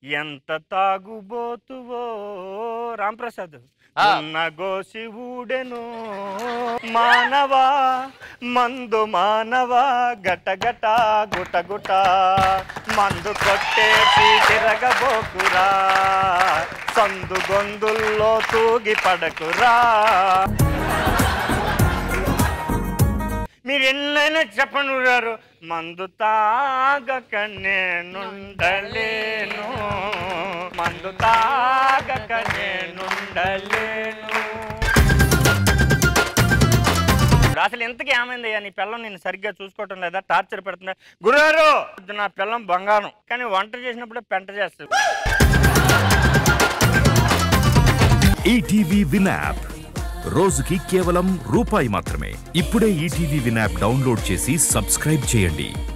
ఎంత తాగుబోతువో రాంప్రసాద్ ఆ. ఉన్న గోసి ఊడెను మానవా మందు మానవా గట గట గుట గుట మందు కొట్టేసి తిరగబోకురా సందు గొందుల్లో తూగి పడకురా మీరు ఎన్నైనా చెప్పను గారు మందు తాగక నేనుండలేను మందు తాగక నేనుండలేను ఇప్పుడు అసలు ఎంతకి ఏమైందయ్యా నీ పిల్లం నేను సరిగ్గా చూసుకోవటం లేదా టార్చర్ పెడుతుందా గురుగారు నా పిల్లం బంగారం కానీ వంట చేసినప్పుడే పెంట చేస్తుంది ఈటీవీ విన్ యాప్ రోజుకి కేవలం రూపాయి మాత్రమే ఇప్పుడే ఈటీవీ విన్ యాప్ డౌన్లోడ్ చేసి సబ్స్క్రైబ్ చేయండి